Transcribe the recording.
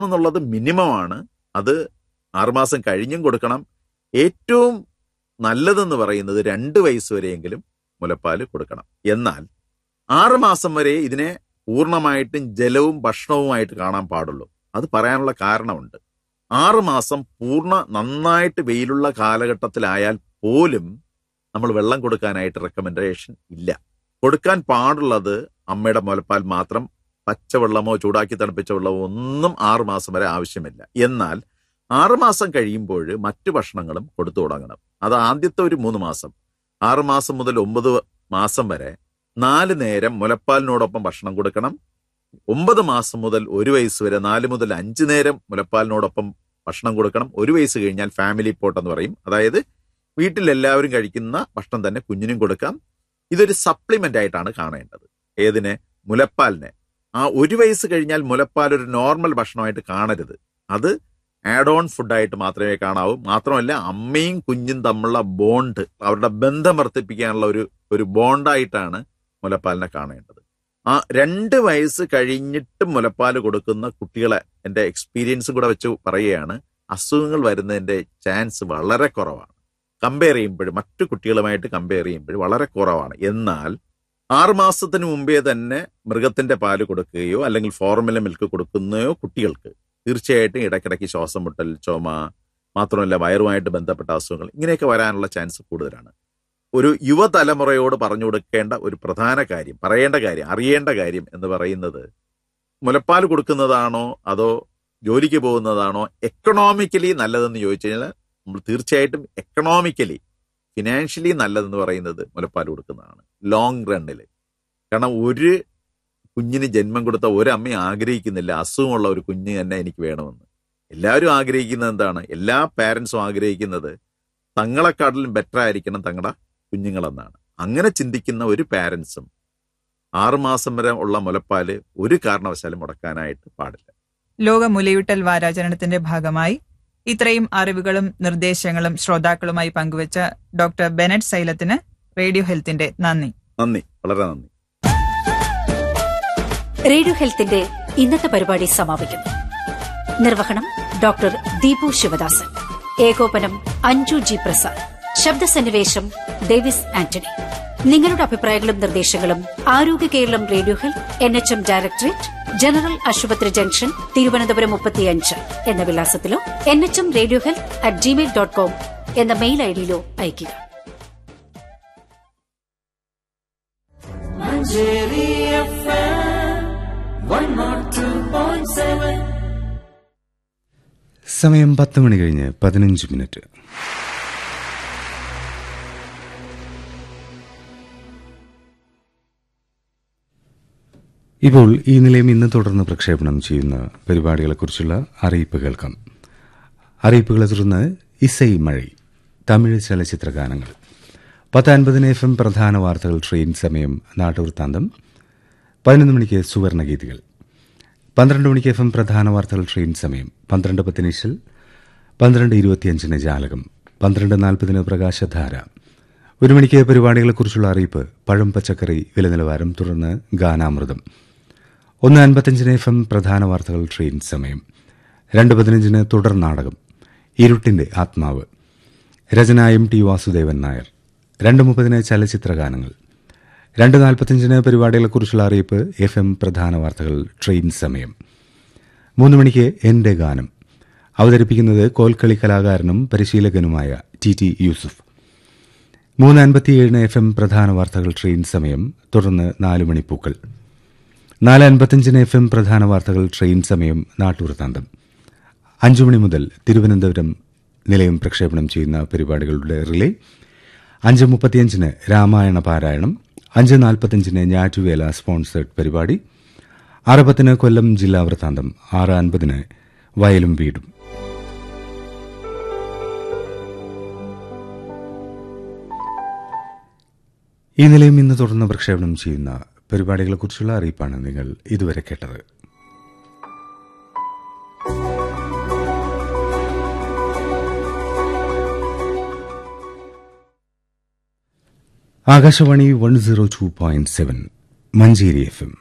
എന്നുള്ളത് മിനിമമാണ് അത് ആറുമാസം കഴിഞ്ഞും കൊടുക്കണം ഏറ്റവും നല്ലതെന്ന് പറയുന്നത് രണ്ട് വയസ്സ് വരെയെങ്കിലും മുലപ്പാല് കൊടുക്കണം എന്നാൽ ആറ് മാസം വരെ ഇതിനെ പൂർണ്ണമായിട്ടും ജലവും ഭക്ഷണവുമായിട്ട് കാണാൻ പാടുള്ളൂ അത് പറയാനുള്ള കാരണമുണ്ട് ആറ് മാസം പൂർണ്ണ നന്നായിട്ട് വെയിലുള്ള കാലഘട്ടത്തിലായാൽ പോലും നമ്മൾ വെള്ളം കൊടുക്കാനായിട്ട് റെക്കമെൻഡേഷൻ ഇല്ല കൊടുക്കാൻ പാടുള്ളത് അമ്മയുടെ മുലപ്പാൽ മാത്രം പച്ചവെള്ളമോ ചൂടാക്കി തണുപ്പിച്ച വെള്ളമോ ഒന്നും ആറ് മാസം വരെ ആവശ്യമില്ല എന്നാൽ ആറ് മാസം കഴിയുമ്പോൾ മറ്റു ഭക്ഷണങ്ങളും കൊടുത്തു തുടങ്ങണം അത് ആദ്യത്തെ ഒരു മൂന്ന് മാസം ആറ് മാസം മുതൽ ഒമ്പത് മാസം വരെ നാല് നേരം മുലപ്പാലിനോടൊപ്പം ഭക്ഷണം കൊടുക്കണം ഒമ്പത് മാസം മുതൽ ഒരു വയസ്സ് വരെ നാല് മുതൽ അഞ്ച് നേരം മുലപ്പാലിനോടൊപ്പം ഭക്ഷണം കൊടുക്കണം ഒരു വയസ്സ് കഴിഞ്ഞാൽ ഫാമിലി പോട്ട് എന്ന് പറയും അതായത് വീട്ടിൽ എല്ലാവരും കഴിക്കുന്ന ഭക്ഷണം തന്നെ കുഞ്ഞിനും കൊടുക്കാം ഇതൊരു സപ്ലിമെന്റ് ആയിട്ടാണ് കാണേണ്ടത് ഏതിനെ മുലപ്പാലിനെ ആ ഒരു വയസ്സ് കഴിഞ്ഞാൽ മുലപ്പാൽ ഒരു നോർമൽ ഭക്ഷണമായിട്ട് കാണരുത് അത് ആഡ് ഓൺ ഫുഡായിട്ട് മാത്രമേ കാണാവൂ മാത്രമല്ല അമ്മയും കുഞ്ഞും തമ്മിലുള്ള ബോണ്ട് അവരുടെ ബന്ധം വർദ്ധിപ്പിക്കാനുള്ള ഒരു ഒരു ബോണ്ടായിട്ടാണ് മുലപ്പാലിനെ കാണേണ്ടത് ആ രണ്ട് വയസ്സ് കഴിഞ്ഞിട്ട് മുലപ്പാൽ കൊടുക്കുന്ന കുട്ടികളെ എൻ്റെ എക്സ്പീരിയൻസും കൂടെ വെച്ച് പറയുകയാണ് അസുഖങ്ങൾ വരുന്നതിൻ്റെ ചാൻസ് വളരെ കുറവാണ് കമ്പയർ ചെയ്യുമ്പോൾ മറ്റു കുട്ടികളുമായിട്ട് കമ്പയർ ചെയ്യുമ്പോൾ വളരെ കുറവാണ് എന്നാൽ ആറ് മാസത്തിന് മുമ്പേ തന്നെ മൃഗത്തിന്റെ പാല് കൊടുക്കുകയോ അല്ലെങ്കിൽ ഫോർമുല മിൽക്ക് കൊടുക്കുന്നയോ കുട്ടികൾക്ക് തീർച്ചയായിട്ടും ഇടയ്ക്കിടയ്ക്ക് ശ്വാസം മുട്ടൽ ചുമ മാത്രമല്ല വയറുമായിട്ട് ബന്ധപ്പെട്ട അസുഖങ്ങൾ ഇങ്ങനെയൊക്കെ വരാനുള്ള ചാൻസ് കൂടുതലാണ് ഒരു യുവതലമുറയോട് പറഞ്ഞു കൊടുക്കേണ്ട ഒരു പ്രധാന കാര്യം പറയേണ്ട കാര്യം അറിയേണ്ട കാര്യം എന്ന് പറയുന്നത് മുലപ്പാൽ കൊടുക്കുന്നതാണോ അതോ ജോലിക്ക് പോകുന്നതാണോ എക്കണോമിക്കലി നല്ലതെന്ന് ചോദിച്ചു കഴിഞ്ഞാൽ നമ്മൾ തീർച്ചയായിട്ടും എക്കണോമിക്കലി ഫിനാൻഷ്യലി നല്ലതെന്ന് പറയുന്നത് മുലപ്പാൽ കൊടുക്കുന്നതാണ് ലോങ് റണ്ണിൽ കാരണം ഒരു കുഞ്ഞിന് ജന്മം കൊടുത്ത ഒരമ്മ ആഗ്രഹിക്കുന്നില്ല അസുഖമുള്ള ഒരു കുഞ്ഞ് തന്നെ എനിക്ക് വേണമെന്ന് എല്ലാവരും ആഗ്രഹിക്കുന്നത് എന്താണ് എല്ലാ പാരൻസും ആഗ്രഹിക്കുന്നത് തങ്ങളെക്കാട്ടിലും ബെറ്റർ ആയിരിക്കണം തങ്ങളുടെ കുഞ്ഞുങ്ങളെന്നാണ് അങ്ങനെ ചിന്തിക്കുന്ന ഒരു പാരൻസും ആറുമാസം വരെ ഉള്ള മുലപ്പാല് ഒരു കാരണവശാലും മുടക്കാനായിട്ട് പാടില്ല ലോക മുലയൂട്ടൽ വാരാചരണത്തിന്റെ ഭാഗമായി ഇത്രയും അറിവുകളും നിർദ്ദേശങ്ങളും ശ്രോതാക്കളുമായി പങ്കുവച്ച ഡോക്ടർ ബെനറ്റ് സൈലത്തിന് റേഡിയോ ഹെൽത്തിന്റെ നന്ദി നന്ദി വളരെ നന്ദി റേഡിയോ ഹെൽത്തിന്റെ ഇന്നത്തെ പരിപാടി സമാപിക്കുന്നു നിർവഹണം ഡോക്ടർ ദീപു ശിവദാസൻ ഏകോപനം അഞ്ജു ജി പ്രസാദ് ശബ്ദസന്നിവേശം ഡേവിസ് ആന്റണി നിങ്ങളുടെ അഭിപ്രായങ്ങളും നിർദ്ദേശങ്ങളും Arogya Keralam radio health N H M directorate general ആശുപത്രി ജംഗ്ഷൻ തിരുവനന്തപുരം മുപ്പത്തിയഞ്ച് എന്ന വിലാസത്തിലോ N H M radio health at Gmail dot com എന്ന മെയിൽ ഐഡിയിലോ അയയ്ക്കുക സമയം പത്ത് മണി കഴിഞ്ഞ് പതിനഞ്ച് മിനിറ്റ് ഇപ്പോൾ ഈ നിലയം ഇന്ന് തുടർന്ന് പ്രക്ഷേപണം ചെയ്യുന്ന പരിപാടികളെക്കുറിച്ചുള്ള അറിയിപ്പ് കേൾക്കാം അറിയിപ്പുകളെ തുടർന്ന് ഇസൈ മഴை തമിഴ് ചലച്ചിത്ര ഗാനങ്ങൾ പത്ത് അൻപതിന് എഫ് എം പ്രധാന വാർത്തകൾ ട്രെയിൻ സമയം നാട്ടുവൃത്താന്തം പതിനൊന്ന് മണിക്ക് സുവർണഗീതികൾ പന്ത്രണ്ട് മണിക്ക് എഫ് എം പ്രധാന വാർത്തകൾ ട്രെയിൻ സമയം പന്ത്രണ്ട് പത്തിന് ഇശൽ പന്ത്രണ്ട് ഇരുപത്തിയഞ്ചിന് ജാലകം പന്ത്രണ്ട് നാൽപ്പതിന് പ്രകാശധാര ഒരു മണിക്ക് പരിപാടികളെക്കുറിച്ചുള്ള അറിയിപ്പ് പഴം പച്ചക്കറി വില നിലവാരം തുടർന്ന് ഗാനാമൃതം ഒന്ന് അൻപത്തഞ്ചിന് എഫ് എം പ്രധാന വാർത്തകൾ ട്രെയിൻ സമയം രണ്ട് പതിനഞ്ചിന് തുടർ നാടകം ഇരുട്ടിന്റെ ആത്മാവ് രചന എം ടി വാസുദേവൻ നായർ രണ്ട് മുപ്പതിന് ചലച്ചിത്ര ഗാനങ്ങൾ രണ്ട് നാൽപ്പത്തിയഞ്ചിന് പരിപാടികളെക്കുറിച്ചുള്ള അറിയിപ്പ് എഫ് എം പ്രധാന വാർത്തകൾ ട്രെയിൻ സമയം മൂന്ന് മണിക്ക് എന്റെ ഗാനം അവതരിപ്പിക്കുന്നത് കോൽക്കളി കലാകാരനും പരിശീലകനുമായ ടി ടി യൂസുഫ് മൂന്ന് അൻപത്തിയേഴിന് എഫ് എം പ്രധാന വാർത്തകൾ ട്രെയിൻ സമയം തുടർന്ന് നാല് മണിപ്പൂക്കൾ നാല് അൻപത്തിയഞ്ചിന് എഫ് എം പ്രധാന വാർത്തകൾ ട്രെയിൻ സമയം നാട്ടുവൃത്താന്തം അഞ്ചു മണി മുതൽ തിരുവനന്തപുരം നിലയം പ്രക്ഷേപണം ചെയ്യുന്ന പരിപാടികളുടെ റിലേ അഞ്ച് മുപ്പത്തിയഞ്ചിന് രാമായണ പാരായണം അഞ്ച് നാൽപ്പത്തിയഞ്ചിന് ഞാറ്റുവേല സ്പോൺസേഡ് പരിപാടി ആറ് പത്തിന് കൊല്ലം ജില്ലാ വൃത്താന്തം ആറ് അൻപതിന് വയലും വീടും ഈ നിലയം ഇന്ന് തുടർന്ന് പ്രക്ഷേപണം ചെയ്യുന്ന പരിപാടികളെക്കുറിച്ചുള്ള അറിയിപ്പാണ് നിങ്ങൾ ഇതുവരെ കേട്ടത് Akashvani one zero two point seven Manjeri F M